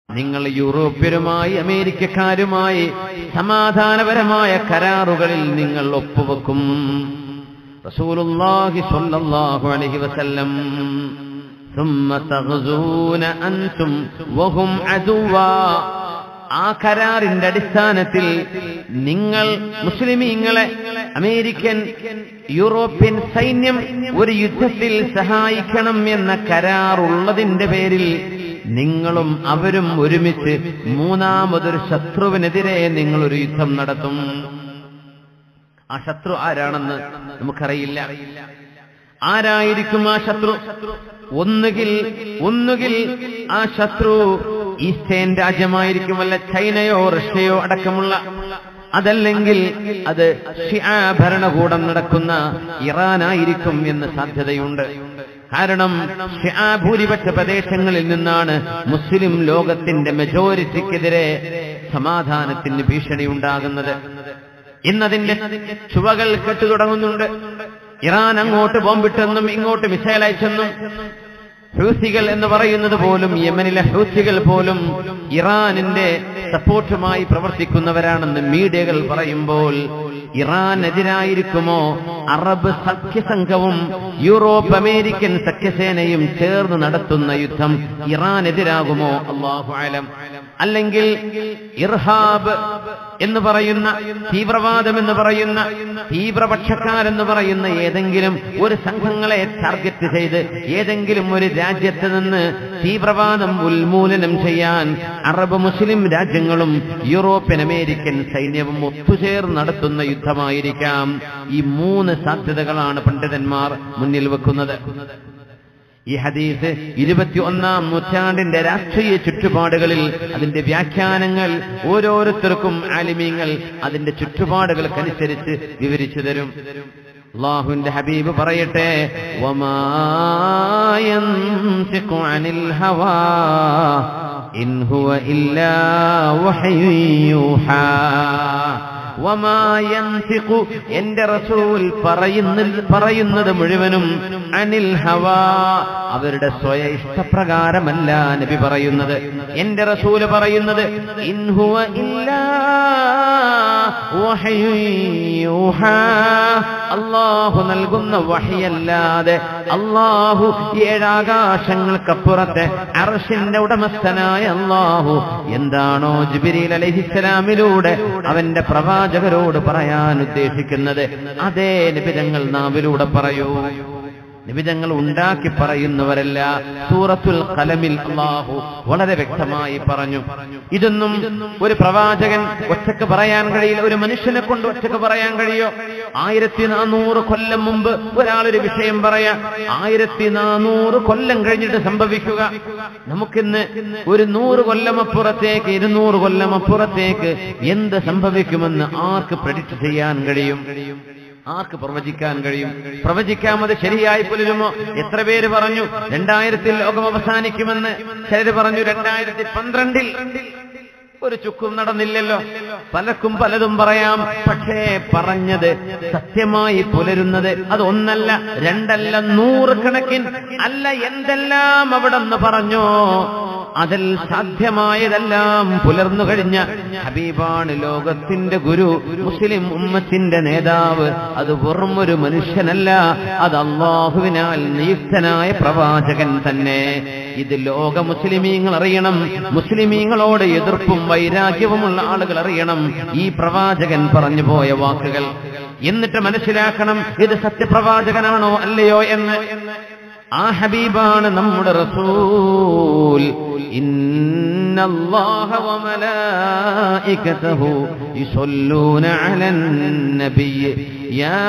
നിങ്ങൾ യൂറോപ്യരുമായി അമേരിക്കക്കാരുമായി സമാധാനപരമായ കരാറുകളിൽ നിങ്ങൾ ഒപ്പുവെക്കും റസൂലുള്ളാഹി സ്വല്ലല്ലാഹു അലൈഹി വസല്ലം ثم تغزون أنتم وهم عدوا ആ കരാറിന്റെ അടിസ്ഥാനത്തിൽ നിങ്ങൾ മുസ്ലിമീങ്ങളെ അമേരിക്കൻ യൂറോപ്യൻ സൈന്യം ഒരു യുദ്ധത്തിൽ സഹായിക്കണം എന്ന കരാറുള്ളതിന്റെ പേരിൽ നിങ്ങളും അവരും ഒരുമിച്ച് മൂന്നാമതൊരു ശത്രുവിനെതിരെ നിങ്ങൾ ഒരു യുദ്ധം നടത്തും ആ ശത്രു ആരാണെന്ന് നമുക്കറിയില്ല ആരായിരിക്കും ആ ശത്രു ഒന്നുകിൽ ഒന്നുകിൽ ആ ശത്രു ഈസ്റ്റേൺ രാജ്യമായിരിക്കും അല്ല ചൈനയോ റഷ്യയോ അടക്കമുള്ള അതല്ലെങ്കിൽ അത് ഷിആ ഭരണകൂടം നടക്കുന്ന ഇറാനായിരിക്കും എന്ന് സാധ്യതയുണ്ട് കാരണം ഷിആ ഭൂരിപക്ഷ പ്രദേശങ്ങളിൽ നിന്നാണ് മുസ്ലിം ലോകത്തിന്റെ മെജോറിറ്റിക്കെതിരെ സമാധാനത്തിന് ഭീഷണി ഉണ്ടാകുന്നത് ഇന്നതിന്റെ ചുവകൾ കെട്ടു തുടങ്ങുന്നുണ്ട് ഇറാൻ അങ്ങോട്ട് ബോംബിട്ടെന്നും ഇങ്ങോട്ട് മിസൈൽ അയച്ചെന്നും ഹൂസികൾ എന്ന് പറയുന്നത് പോലും യമനിലെ ഹൂസികൾ പോലും ഇറാനിന്റെ സപ്പോർട്ടുമായി പ്രവർത്തിക്കുന്നവരാണെന്ന് മീഡിയകൾ പറയുമ്പോൾ ഇറാനെതിരായിരിക്കുമോ അറബ് സഖ്യസംഘവും യൂറോപ്പ് അമേരിക്കൻ സഖ്യസേനയും ചേർന്ന് നടത്തുന്ന യുദ്ധം ഇറാനെതിരാകുമോ അള്ളാഹു ആലം അല്ലെങ്കിൽ ഇർഹാബ് എന്ന് പറയുന്ന തീവ്രവാദം എന്ന് പറയുന്ന തീവ്രപക്ഷക്കാരെന്ന് പറയുന്ന ഏതെങ്കിലും ഒരു സംഘങ്ങളെ ടാർഗറ്റ് ചെയ്ത് ഏതെങ്കിലും ഒരു രാജ്യത്ത് നിന്ന് തീവ്രവാദം ഉന്മൂലനം ചെയ്യാൻ അറബ് മുസ്ലിം രാജ്യങ്ങളും യൂറോപ്യൻ അമേരിക്കൻ സൈന്യവും ഒത്തുചേർന്ന് നടത്തുന്ന യുദ്ധമായിരിക്കാം ഈ മൂന്ന് സാധ്യതകളാണ് പണ്ഡിതന്മാർ മുന്നിൽ വെക്കുന്നത് ഈ ഹദീസ് ഇരുപത്തിയൊന്നാം നൂറ്റാണ്ടിന്റെ രാഷ്ട്രീയ ചുറ്റുപാടുകളിൽ അതിന്റെ വ്യാഖ്യാനങ്ങൾ ഓരോരുത്തർക്കും ആലിമീങ്ങൾ അതിന്റെ ചുറ്റുപാടുകൾക്കനുസരിച്ച് വിവരിച്ചു തരും അള്ളാഹുവിന്റെ ഹബീബ് പറയട്ടെ വമായന്തിഖു അനിൽ ഹവാ ഇൻ ഹുവ ഇല്ലാ വഹയ്യുൻ യൂഹാ വമായന്തിഖു എന്റെ റസൂൽ പറയുന്ന പറയുന്നത് മുഴുവനും അനിൽ ഹവാ അവരുടെ സ്വയ ഇഷ്ടപ്രകാരമല്ല നബി പറയുന്നത് എന്റെ റസൂല് പറയുന്നത് ഇൻഹുവ ഇല്ലാ വഹയ്യുൻ യൂഹാ അള്ളാഹു നൽകുന്ന വഹിയല്ലാതെ അള്ളാഹു ഏഴാകാശങ്ങൾക്കപ്പുറത്തെ അറഷിന്റെ ഉടമസ്ഥനായ അള്ളാഹു എന്താണോ ജിബിരിൽ അലഹിസ്സലാമിലൂടെ അവന്റെ പ്രവാചകരോട് പറയാൻ ഉദ്ദേശിക്കുന്നത് അതേ നിബിതങ്ങൾ നാവിലൂടെ പറയൂ നിബിതങ്ങൾ ഉണ്ടാക്കി പറയുന്നവരല്ല സൂറത്തുൽ കലമിൽ അള്ളാഹു വളരെ വ്യക്തമായി പറഞ്ഞു ഇതൊന്നും ഒരു പ്രവാചകൻ ഒറ്റക്ക് പറയാൻ കഴിയില്ല ഒരു മനുഷ്യനെ കൊണ്ട് ഒറ്റക്ക് പറയാൻ കഴിയോ ആയിരത്തി നാനൂറ് കൊല്ലം മുമ്പ് ഒരാളൊരു വിഷയം പറയാം ആയിരത്തി നാനൂറ് കൊല്ലം കഴിഞ്ഞിട്ട് സംഭവിക്കുക നമുക്കിന്ന് ഒരു നൂറ് കൊല്ലം അപ്പുറത്തേക്ക് ഇരുന്നൂറ് കൊല്ലം അപ്പുറത്തേക്ക് എന്ത് സംഭവിക്കുമെന്ന് ആർക്ക് പ്രഡിക്റ്റ് ചെയ്യാൻ കഴിയും ആർക്ക് പ്രവചിക്കാൻ കഴിയും പ്രവചിക്കാം അത് ശരിയായി പുലരുമോ എത്ര പേര് പറഞ്ഞു രണ്ടായിരത്തിൽ ലോകം അവസാനിക്കുമെന്ന് ചിലര് പറഞ്ഞു രണ്ടായിരത്തി പന്ത്രണ്ടിൽ ഒരു ചുക്കും നടന്നില്ലല്ലോ പലർക്കും പലതും പറയാം പക്ഷേ പറഞ്ഞത് സത്യമായി പുലരുന്നത് അത് ഒന്നല്ല രണ്ടല്ല നൂറുകണക്കിൻ അല്ല എന്തെല്ലാം അവിടെ നിന്ന് പറഞ്ഞോ അതിൽ സാധ്യമായതെല്ലാം പുലർന്നു കഴിഞ്ഞ ഹബീബാണ് ലോകത്തിന്റെ ഗുരു മുസ്ലിം ഉമ്മത്തിന്റെ നേതാവ് അത് വെറും ഒരു മനുഷ്യനല്ല അത് അള്ളാഹുവിനാൽ നിയുക്തനായ പ്രവാചകൻ തന്നെ ഇത് ലോക മുസ്ലിമീങ്ങൾ അറിയണം മുസ്ലിമീങ്ങളോട് എതിർപ്പും വൈരാഗ്യവുമുള്ള ആളുകൾ അറിയണം ഈ പ്രവാചകൻ പറഞ്ഞു പോയ വാക്കുകൾ എന്നിട്ട് മനസ്സിലാക്കണം ഇത് സത്യപ്രവാചകനാണോ അല്ലയോ എന്ന് ആ ഹബീബാണ് നമ്മുടെ റസൂൽ ഇന്നല്ലാഹ വമലായികതഹു യുസല്ലൂന അലൻ നബിയ്യ് യാ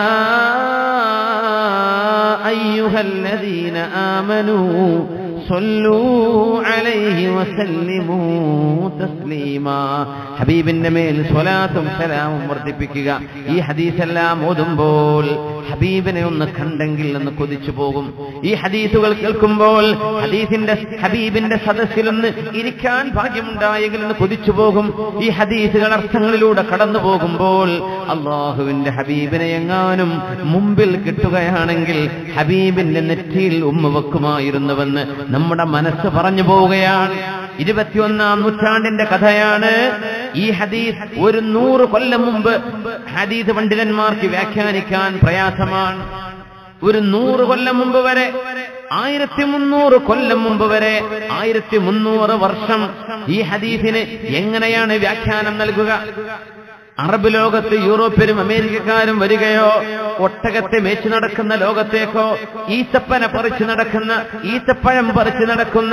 അയ്യുഹല്ലദീന ആമനൂ صلوا عليه وسلموا تسليما ഹബീബിന്റെ മേൽ സ്വലാത്തും സലാമും വർദ്ധിപ്പിക്കുക ഈ ഹദീസെല്ലാം ഓതുമ്പോൾ ഹബീബിനെ ഒന്ന് കണ്ടെങ്കിൽ എന്ന് കൊതിച്ചു പോകും ഈ ഹദീസുകൾ കേൾക്കുമ്പോൾ ഹദീസിന്റെ ഹബീബിന്റെ സദസ്സിലൊന്ന് ഇരിക്കാൻ ഭാഗ്യമുണ്ടായെങ്കിൽ എന്ന് കൊതിച്ചു പോകും ഈ ഹദീസുകൾ അർത്ഥങ്ങളിലൂടെ കടന്നു പോകുമ്പോൾ അള്ളാഹുവിന്റെ ഹബീബിനെ എങ്ങാനും മുമ്പിൽ കിട്ടുകയാണെങ്കിൽ ഹബീബിന്റെ നെറ്റിയിൽ ഉമ്മ വെക്കുമായിരുന്നുവെന്ന് നമ്മുടെ മനസ്സ് പറഞ്ഞു പോവുകയാണ് ഇരുപത്തിയൊന്നാം നൂറ്റാണ്ടിന്റെ കഥയാണ് ഈ ഹദീസ് ഒരു നൂറ് കൊല്ലം മുമ്പ് ഹദീസ് പണ്ഡിതന്മാർക്ക് വ്യാഖ്യാനിക്കാൻ പ്രയാസമാണ് ഒരു നൂറ് കൊല്ലം മുമ്പ് വരെ ആയിരത്തി മുന്നൂറ് കൊല്ലം മുമ്പ് വരെ ആയിരത്തി മുന്നൂറ് വർഷം ഈ ഹദീസിന് എങ്ങനെയാണ് വ്യാഖ്യാനം നൽകുക അറബ് ലോകത്ത് യൂറോപ്യരും അമേരിക്കക്കാരും വരികയോ ഒട്ടകത്തെ മേച്ചു നടക്കുന്ന ലോകത്തേക്കോ ഈത്തപ്പന പറിച്ചു നടക്കുന്ന ഈത്തപ്പഴം പറിച്ചു നടക്കുന്ന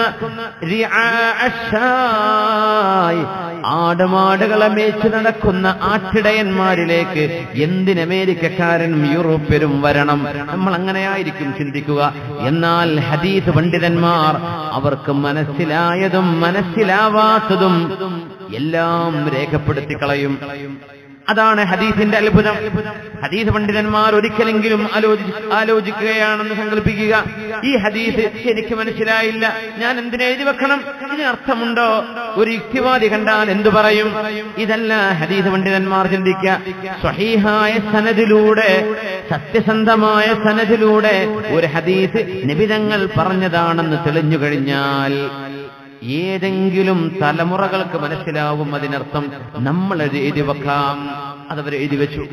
റിആഅശ്ശായ്, ആടുമാടുകളെ മേച്ചു നടക്കുന്ന ആട്ടിടയന്മാരിലേക്ക് എന്തിനമേരിക്കക്കാരനും യൂറോപ്യരും വരണം നമ്മൾ അങ്ങനെയായിരിക്കും ചിന്തിക്കുക എന്നാൽ ഹദീസ് പണ്ഡിതന്മാർ അവർക്ക് മനസ്സിലായതും മനസ്സിലാവാത്തതും എല്ലാം രേഖപ്പെടുത്തി കളയും അതാണ് ഹദീസിന്റെ അത്ഭുതം ഹദീസ് പണ്ഡിതന്മാർ ഒരിക്കലെങ്കിലും ആലോചി ആലോചിക്കുകയാണെന്ന് സങ്കല്പിക്കുക ഈ ഹദീസ് എനിക്ക് മനസ്സിലായില്ല ഞാൻ എന്തിനെ എഴുതി വെക്കണം ഇതിന് അർത്ഥമുണ്ടോ ഒരു യുക്തിവാദി കണ്ടാൽ എന്തു പറയും ഇതല്ല ഹദീസ് പണ്ഡിതന്മാർ ചിന്തിക്കുക സ്വഹീഹായ സനദിലൂടെ സത്യസന്ധമായ സനദിലൂടെ ഒരു ഹദീസ് നിബിതങ്ങൾ പറഞ്ഞതാണെന്ന് തെളിഞ്ഞു കഴിഞ്ഞാൽ ഏതെങ്കിലും തലമുറകൾക്ക് മനസ്സിലാവും അതിനർത്ഥം നമ്മൾ അത് എഴുതി വെക്കാം അതവർ എഴുതി വെച്ചു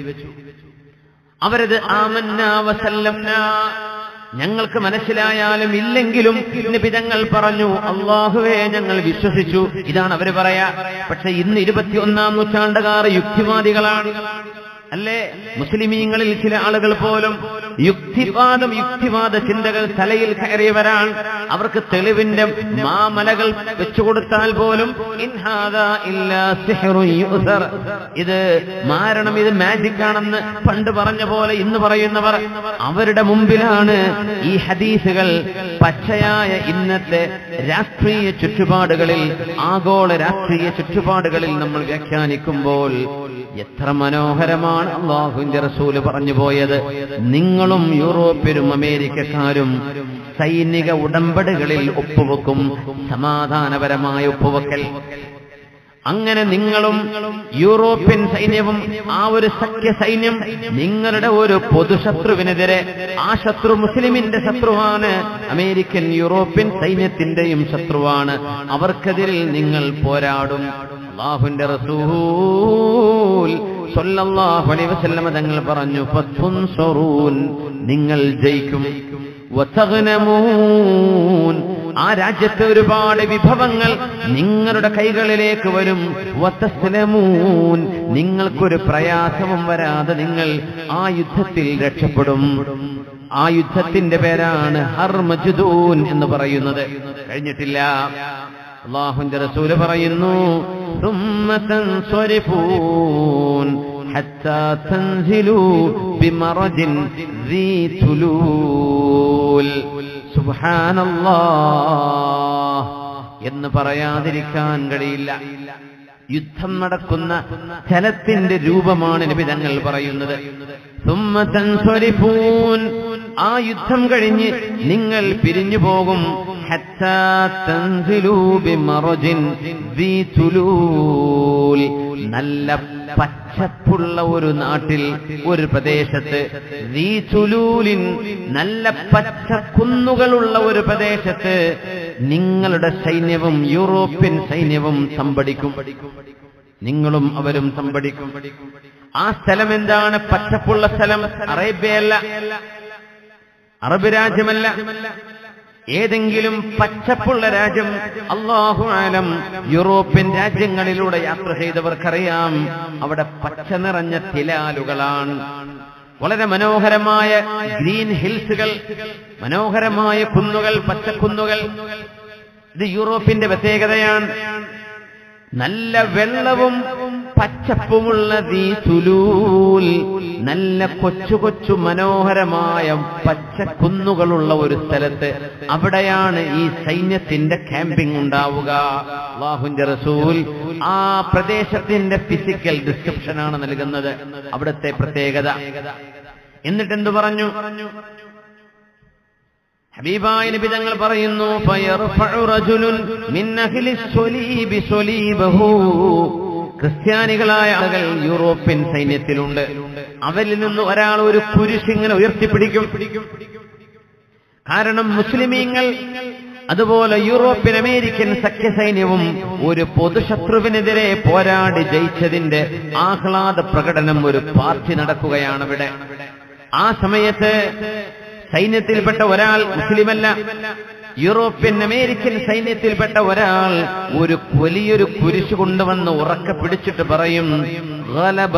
അവരത് ആമന്ന വസല്ലംന ഞങ്ങൾക്ക് മനസ്സിലായാലും ഇല്ലെങ്കിലും നിബിതങ്ങൾ പറഞ്ഞു അള്ളാഹുവേ ഞങ്ങൾ വിശ്വസിച്ചു ഇതാണ് അവര് പറയാ പക്ഷെ ഇന്ന് ഇരുപത്തിയൊന്നാം നൂറ്റാണ്ടുകാർ യുക്തിവാദികളാണ് അല്ലേ മുസ്ലിമീങ്ങളിൽ ചില ആളുകൾ പോലും യുക്തിവാദം യുക്തിവാദ ചിന്തകൾ തലയിൽ കയറിയവരാണ് അവർക്ക് തെളിവിന്റെ മാമലകൾ വെച്ചുകൊടുത്താൽ പോലും ഇൻഹാദ ഇല്ലാ സിഹ്റുൻ യുസർ. ഇത് മാരണം ഇത് മാജിക് ആണെന്ന് പണ്ട് പറഞ്ഞ പോലെ ഇന്ന് പറയുന്നവർ അവരുടെ മുമ്പിലാണ് ഈ ഹദീസുകൾ പച്ചയായ ഇന്നത്തെ രാഷ്ട്രീയ ചുറ്റുപാടുകളിൽ ആഗോള രാഷ്ട്രീയ ചുറ്റുപാടുകളിൽ നമ്മൾ വ്യാഖ്യാനിക്കുമ്പോൾ എത്ര മനോഹരമാണ് അള്ളാഹുവിന്റെ റസൂല് പറഞ്ഞു പോയത് നിങ്ങളും യൂറോപ്യരും അമേരിക്കക്കാരും സൈനിക ഉടമ്പടികളിൽ ഒപ്പുവെക്കും സമാധാനപരമായ ഒപ്പുവെക്കൽ അങ്ങനെ നിങ്ങളും യൂറോപ്യൻ സൈന്യവും ആ ഒരു സഖ്യ സൈന്യം നിങ്ങളുടെ ഒരു പൊതുശത്രുവിനെതിരെ ആ ശത്രു മുസ്ലിമിന്റെ ശത്രുവാണ് അമേരിക്കൻ യൂറോപ്യൻ സൈന്യത്തിന്റെയും ശത്രുവാണ് അവർക്കെതിരിൽ നിങ്ങൾ പോരാടും അള്ളാഹുന്റെ റസൂൽ സല്ലല്ലാഹു അലൈഹി വസല്ലമ തങ്ങൾ പറഞ്ഞു ഫത്തുൻസറൂൻ നിങ്ങൾ ജയിക്കും വതഗ്നമൂൻ ആ രാജ്യത്തെ ഒരുപാട് വിഭവങ്ങൾ നിങ്ങളുടെ കൈകളിലേക്ക് വരും വതസ്ലമൂൻ നിങ്ങൾക്കൊരു പ്രയാസവും വരാതെ നിങ്ങൾ ആ യുദ്ധത്തിൽ രക്ഷപ്പെടും ആ യുദ്ധത്തിന്റെ പേരാണ് ഹർമജുദൂൻ എന്ന് പറയുന്നത് കഴിഞ്ഞിട്ടില്ല അള്ളാഹുന്റെ റസൂല് പറയുന്നു ثم تنصرفون حتى تنزلوا بمرج ذي تلول سبحان الله എന്ന് പറയാതിരിക്കാൻ കഴിയില്ല യുദ്ധം നടക്കുന്ന സ്ഥലത്തിന്റെ രൂപമാണ് നബി തങ്ങൾ പറയുന്നത് ثم تنصرفون ആ യുദ്ധം കഴിഞ്ഞ് നിങ്ങൾ പിരിഞ്ഞു പോകും حتى تنزلوا بمرج ذي تلول നല്ല പച്ചപ്പുള്ള ഒരു നാട്ടിൽ ഒരു പ്രദേശത്ത് ذي തുലൂലിൻ നല്ല പച്ച കുന്നുകളുള്ള ഒരു പ്രദേശത്ത് നിങ്ങളുടെ സൈന്യവും യൂറോപ്യൻ സൈന്യവും സംഭടിക്കും നിങ്ങളും അവരും സംഭടിക്കും ആ സ്ഥലം എന്താണ് പച്ചപ്പുള്ള സ്ഥലം അറേബ്യയല്ല അറബ് രാജ്യമല്ല ഏതെങ്കിലും പച്ചപ്പുള്ള രാജ്യം അള്ളാഹു ആലം യൂറോപ്യൻ രാജ്യങ്ങളിലൂടെ യാത്ര ചെയ്തവർക്കറിയാം അവിടെ പച്ച നിറഞ്ഞ തിലാലുകളാണ് വളരെ മനോഹരമായ ഗ്രീൻ ഹിൽസുകൾ മനോഹരമായ കുന്നുകൾ പച്ചക്കുന്നുകൾ ഇത് യൂറോപ്പിന്റെ പ്രത്യേകതയാണ് നല്ല വെള്ളവും പച്ചപ്പുമുള്ള ദീ തുലൂൽ നല്ല കൊച്ചു കൊച്ചു മനോഹരമായ പച്ചക്കുന്നുകളുള്ള ഒരു സ്ഥലത്ത് അവിടെയാണ് ഈ സൈന്യത്തിന്റെ ക്യാമ്പിംഗ് ഉണ്ടാവുക അള്ളാഹുന്റെ റസൂൽ ആ പ്രദേശത്തിന്റെ ഫിസിക്കൽ ഡിസ്ക്രിപ്ഷനാണ് നൽകുന്നത് അവിടുത്തെ പ്രത്യേകത എന്നിട്ടെന്തു പറഞ്ഞു ഹബീബായ നബി തങ്ങൾ പറയുന്നു ഫയർഫഉ റജുലുൻ മിൻ അഹ്ലി സ്വലീബി സ്വലീബഹു ക്രിസ്ത്യാനികളായ ആളുകൾ യൂറോപ്യൻ സൈന്യത്തിലുണ്ട് അവരിൽ നിന്ന് ഒരാൾ ഒരു കുരിശിങ്ങനെ ഉയർത്തിപ്പിടിക്കും കാരണം മുസ്ലിമീങ്ങൾ അതുപോലെ യൂറോപ്യൻ അമേരിക്കൻ സഖ്യസൈന്യവും ഒരു പൊതുശത്രുവിനെതിരെ പോരാടി ജയിച്ചതിന്റെ ആഹ്ലാദ പ്രകടനം ഒരു പാർട്ടി നടക്കുകയാണ് ഇവിടെ ആ സമയത്ത് സൈന്യത്തിൽപ്പെട്ട ഒരാൾ മുസ്ലിമല്ല യൂറോപ്യൻ അമേരിക്കൻ സൈന്യത്തിൽപ്പെട്ട ഒരാൾ ഒരു വലിയൊരു കുരിശ് കൊണ്ടുവന്ന് ഉറക്കെ പിടിച്ചിട്ട് പറയും "ഗലബ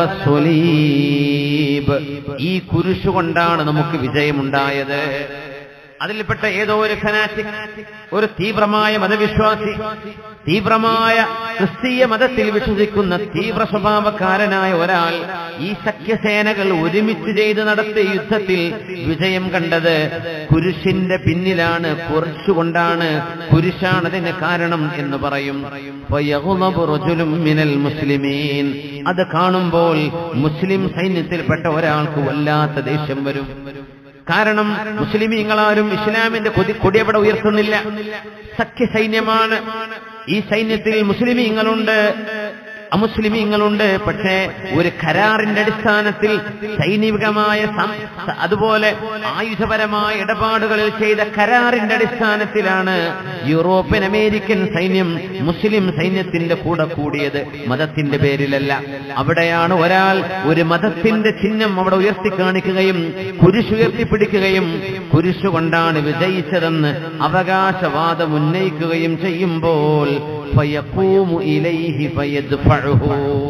സ്വലീബ്." ഈ കുരിശ് കൊണ്ടാണ് നമുക്ക് വിജയമുണ്ടായത് അതിൽപ്പെട്ട ഏതോ ഒരു ഫനാറ്റിക് ഒരു തീവ്രമായ മതവിശ്വാസി തീവ്രമായ ക്രിസ്തീയ മതത്തിൽ വിശ്വസിക്കുന്ന തീവ്ര സ്വഭാവക്കാരനായ ഒരാൾ ഈ സഖ്യസേനകൾ ഒരുമിച്ച് ചെയ്ത് നടത്തിയ യുദ്ധത്തിൽ വിജയം കണ്ടത് കുരിശിന്റെ പിന്നിലാണ് കുറിച്ചുകൊണ്ടാണ് കുരിശാണ് അതിന് കാരണം എന്ന് പറയും ഫയഗ്ളബു റജുലുൻ മിനൽ മുസ്ലിമീൻ അത് കാണുമ്പോൾ മുസ്ലിം സൈന്യത്തിൽപ്പെട്ട ഒരാൾക്ക് വല്ലാത്ത ദേഷ്യം വരും കാരണം മുസ്ലിമീങ്ങളാരും ഇസ്ലാമിന്റെ കൊതി കൊടിയവിടെ ഉയർത്തുന്നില്ല സഖ്യ സൈന്യമാണ് ഈ സൈന്യത്തിൽ മുസ്ലിമീങ്ങളുണ്ട് അമുസ്ലിമീങ്ങളുണ്ട് പക്ഷേ ഒരു കരാറിന്റെ അടിസ്ഥാനത്തിൽ സൈനികമായ സം- സ- അതുപോലെ ആയുധപരമായ ഇടപാടുകളിൽ ചെയ്ത കരാറിന്റെ അടിസ്ഥാനത്തിലാണ് യൂറോപ്യൻ അമേരിക്കൻ സൈന്യം മുസ്ലിം സൈന്യത്തിന്റെ കൂടെ കൂടിയത് മതത്തിന്റെ പേരിലല്ല അവിടെയാണ് ഒരാൾ ഒരു മതത്തിന്റെ ചിഹ്നം അവിടെ ഉയർത്തി കാണിക്കുകയും കുരിശ് ഉയർത്തിപ്പിടിക്കുകയും കുരിശ് കൊണ്ടാണ് വിജയിച്ചതെന്ന് അവകാശവാദം ഉന്നയിക്കുകയും ചെയ്യുമ്പോൾ ഫയഖൂമു ഇലൈഹി ഫയദ്ഫഉഹു.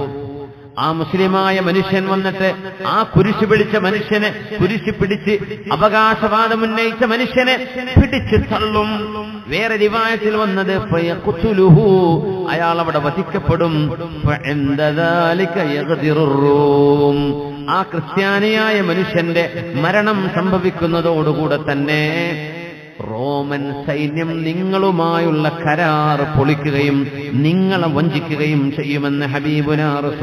ആ മുസ്ലിമായ മനുഷ്യൻ വന്നിട്ട് ആ കുരിശ് പിടിച്ച മനുഷ്യനെ കുരിശ് പിടിച്ച് അവകാശവാദം ഉന്നയിച്ച മനുഷ്യനെ പിടിച്ച് തള്ളും വേറെ റിവായത്തിൽ വന്നത് ഫയഖ്തുലുഹു. അയാൾ അവിടെ വധിക്കപ്പെടും ഫഇന്ദ ദാലിക യഗ്ദിറുർ റൂം. ആ ക്രിസ്ത്യാനിയായ മനുഷ്യന്റെ മരണം സംഭവിക്കുന്നതോടുകൂടെ തന്നെ റോമൻ സൈന്യം നിങ്ങളുമായുള്ള കരാർ പൊളിക്കുകയും നിങ്ങളെ വഞ്ചിക്കുകയും ചെയ്യുമെന്ന് ഹബീബുന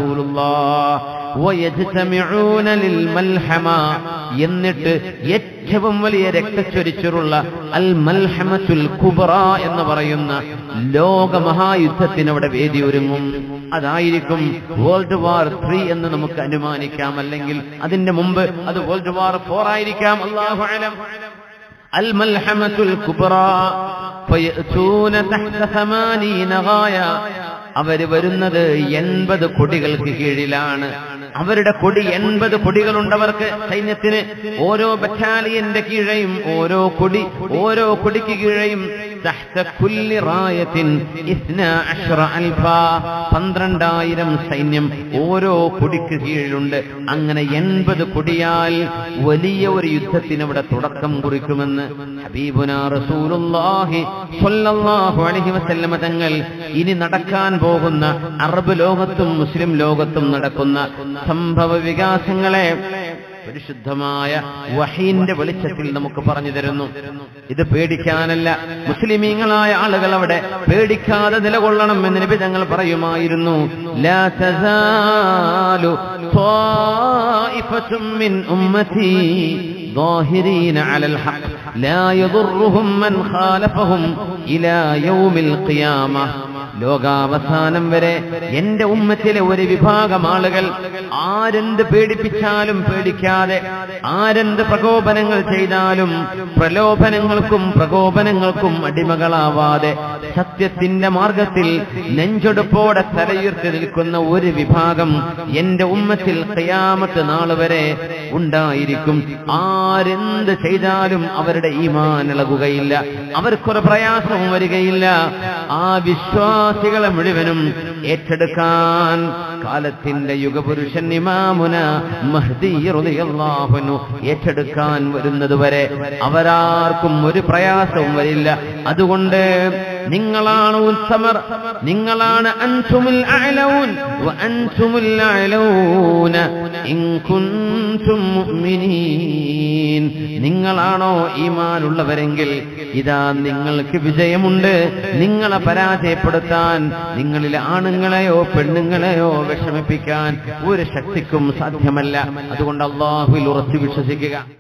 മൽഹമ എന്നിട്ട് ഏറ്റവും വലിയ രക്തച്ചൊരിച്ചിലുള്ള അൽ മൽഹമത്തുൽ കുബറ എന്ന് പറയുന്ന ലോക മഹായുദ്ധത്തിന് അവിടെ വേദി ഒരുങ്ങും അതായിരിക്കും വേൾഡ് വാർ ത്രീ എന്ന് നമുക്ക് അനുമാനിക്കാം അല്ലെങ്കിൽ അതിന്റെ മുമ്പ് അത് വേൾഡ് വാർ ഫോർ ആയിരിക്കാം അള്ളാഹു അലം الملحمة الكبرى فيأتون تحت ثمانين غاية അവര് വരുന്നത് എൺപത് കൊടികൾക്ക് കീഴിലാണ് അവരുടെ കൊടി എൺപത് കൊടികളുണ്ടവർക്ക് സൈന്യത്തിന് ഓരോ ബറ്റാലിയന്റെ കീഴെയും ഓരോ കൊടി ഓരോ കൊടിക്ക് കീഴെയും തഹ്ത കുല്ലി റായത്തിൻ ഇസ്ന അഷ്റ അൽഫ പന്ത്രണ്ടായിരം സൈന്യം ഓരോ കൊടിക്ക് കീഴിലുണ്ട് അങ്ങനെ എൺപത് കൊടിയാൽ വലിയ ഒരു യുദ്ധത്തിന് ഇവിടെ തുടക്കം കുറിക്കുമെന്ന് ഹബീബുന റസൂലുള്ളാഹി സ്വല്ലല്ലാഹു അലൈഹി വസല്ലമ തങ്ങൾ ഇനി നടക്കാൻ പോകുന്ന അറബ് ലോകത്തും മുസ്ലിം ലോകത്തും നടക്കുന്ന സംഭവ വികാസങ്ങളെ പരിശുദ്ധമായ വഹീന്റെ വെളിച്ചത്തിൽ നമുക്ക് പറഞ്ഞു തരുന്നു ഇത് പേടിക്കാനല്ല മുസ്ലിമീങ്ങളായ ആളുകൾ അവിടെ പേടിക്കാതെ നിലകൊള്ളണം എന്ന് നബി തങ്ങൾ പറയുമായിരുന്നു ലാ തസാലു ത്വായിഫത്തും മിൻ ഉമ്മത്തി ظاهرين على الحق لا يضرهم من خالفهم إلى يوم القيامة ലോകാവസാനം വരെ എന്റെ ഉമ്മത്തിലെ ഒരു വിഭാഗം ആളുകൾ ആരെന്ത് പേടിപ്പിച്ചാലും പേടിക്കാതെ ആരെന്ത് പ്രകോപനങ്ങൾ ചെയ്താലും പ്രലോഭനങ്ങൾക്കും പ്രകോപനങ്ങൾക്കും അടിമകളാവാതെ സത്യത്തിന്റെ മാർഗത്തിൽ നെഞ്ചൊടുപ്പോടെ തലയുയർത്തി നിൽക്കുന്ന ഒരു വിഭാഗം എന്റെ ഉമ്മത്തിൽ കയാമത്ത് നാൾ വരെ ഉണ്ടായിരിക്കും ആരെന്ത് ചെയ്താലും അവരുടെ ഈമാൻ ഇളകുകയില്ല അവർക്കൊരു പ്രയാസവും വരികയില്ല ആ വിശ്വാസികളെ മുഴുവനും ഏറ്റെടുക്കാൻ കാലത്തിന്റെ യുഗപുരുഷൻ ഇമാമുന മഹ്ദി റളിയല്ലാഹു അൻഹു ഏറ്റെടുക്കാൻ വരുന്നത് വരെ അവരാർക്കും ഒരു പ്രയാസവും വരില്ല അതുകൊണ്ട് നിങ്ങളാണ് ഉത്തമർ നിങ്ങളാണ് അൻതുമുൽ അഅലൗൻ വ അൻതുമുൽ അഅലൗന ഇൻ കുൻതും മുഅ്മിനീൻ നിങ്ങളാണോ ഈമാനുള്ളവരെങ്കിൽ ഇതാ നിങ്ങൾക്ക് വിജയമുണ്ട് നിങ്ങളെ പരാജയപ്പെടുത്താൻ നിങ്ങളിലെ ആണുങ്ങളെയോ പെണ്ണുങ്ങളെയോ വിഷമിപ്പിക്കാൻ ഒരു ശക്തിക്കും സാധ്യമല്ല അതുകൊണ്ട് അള്ളാഹുവിൽ ഉറച്ചു വിശ്വസിക്കുക